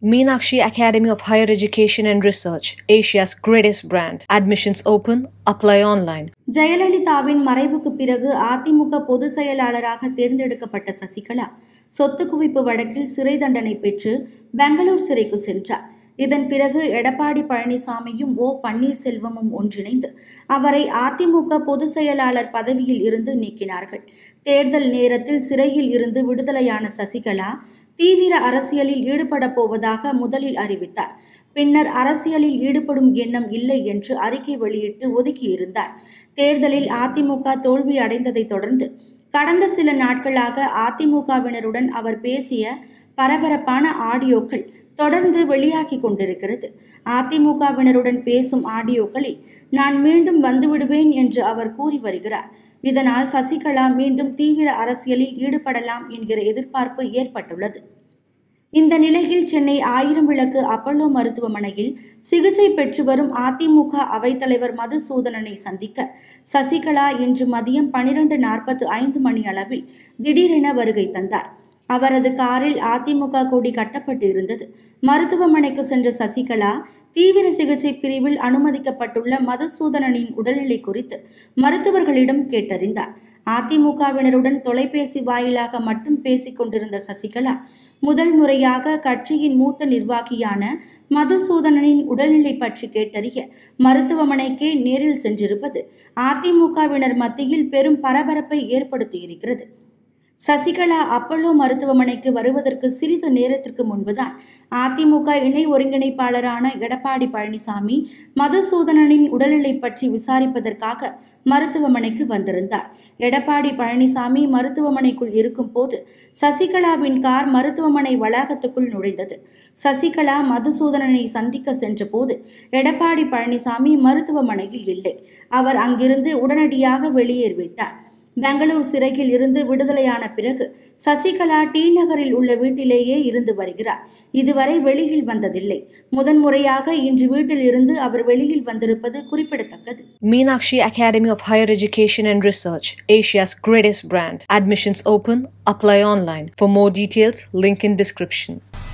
Meenakshi Academy of Higher Education and Research, Asia's greatest brand. Admissions open. Apply online. ஜெயலலிதாவின் மறைவுக்கு பிறகு அதிமுக பொதுச் செயலாளராக தேர்ந்தெடுக்கப்பட்ட சசிகலா சொத்து குவிப்பு வழக்கில் சிறை தண்டனை பெற்று பெங்களூர் சிறைக்கு சென்றார் இதன் பிறகு எடப்பாடி பழனிசாமியும் ஓ பன்னீர்செல்வமும் ஒன்றிணைந்து அவரை அதிமுக பொதுச் செயலாளர் பதவியில் இருந்து நீக்கினார்கள் தேர்தல் நேரத்தில் சிறையில் இருந்து விடுதலையான சசிகலா தீவிர அரசியலில் ஈடுபடப் போவதாக முதலில் அறிவித்தார் பின்னர் அரசியலில் ஈடுபடும் எண்ணம் இல்லை என்று அறிக்கை வெளியிட்டு ஒதுக்கியிருந்தார் தேர்தலில் அதிமுக தோல்வி அடைந்ததைத் தொடர்ந்து கடந்த சில நாட்களாக அதிமுகவினருடன் அவர் பேசிய பரபரப்பான ஆடியோக்கள் தொடர்ந்து வெளியாகி கொண்டிருக்கிறது அதிமுகவினருடன் பேசும் ஆடியோக்களில் நான் மீண்டும் வந்துவிடுவேன் என்று அவர் கூறி வருகிறார் இதனால் சசிகலா மீண்டும் தீவிர அரசியலில் ஈடுபடலாம் என்கிற எதிர்பார்ப்பு ஏற்பட்டுள்ளது இந்த நிலையில் சென்னை ஆயிரம் விளக்கு அப்பல்லோ மருத்துவமனையில் சிகிச்சை பெற்று வரும் அதிமுக அவைத்தலைவர் மதுசூதனனை சந்திக்க சசிகலா இன்று மதியம் பனிரெண்டு நாற்பத்து ஐந்து மணி அளவில் திடீரென வருகை தந்தார் அவரது காரில் அதிமுக கொடி கட்டப்பட்டு இருந்தது மருத்துவமனைக்கு சென்ற சசிகலா தீவிர சிகிச்சை பிரிவில் அனுமதிக்கப்பட்டுள்ள மதுசூதனனின் உடல்நிலை குறித்து மருத்துவர்களிடம் கேட்டறிந்தார் அதிமுகவினருடன் தொலைபேசி வாயிலாக மட்டும் பேசிக் கொண்டிருந்த சசிகலா முதல் முறையாக கட்சியின் மூத்த நிர்வாகியான மதுசூதனனின் உடல்நிலை பற்றி கேட்டறிய மருத்துவமனைக்கே நேரில் சென்றிருப்பது அதிமுகவினர் மத்தியில் பெரும் பரபரப்பை ஏற்படுத்தியிருக்கிறது சசிகலா அப்பல்லோ மருத்துவமனைக்கு வருவதற்கு சிறிது நேரத்திற்கு முன்புதான் அதிமுக இணை ஒருங்கிணைப்பாளரான எடப்பாடி பழனிசாமி மதுசூதனனின் உடல்நிலை பற்றி விசாரிப்பதற்காக மருத்துவமனைக்கு வந்திருந்தார் எடப்பாடி பழனிசாமி மருத்துவமனைக்குள் இருக்கும் போது சசிகலாவின் கார் மருத்துவமனை வளாகத்துக்குள் நுழைந்தது சசிகலா மதுசூதனனை சந்திக்க சென்றபோது எடப்பாடி பழனிசாமி மருத்துவமனையில் இல்லை அவர் அங்கிருந்து உடனடியாக வெளியேறிவிட்டார் பெங்களூர் சிறையில் இருந்து விடுதலையான பிறகு சசிகலா டி நகரில் உள்ள வீட்டிலேயே இருந்து வருகிறார் இதுவரை வெளியில் வந்ததில்லை முதன்முறையாக இன்று வீட்டில் இருந்து அவர் வெளியில் வந்திருப்பது குறிப்பிடத்தக்கது Meenakshi Academy of Higher Education and Research, Asia's greatest brand. Admissions open. Apply online. For more details, link in description.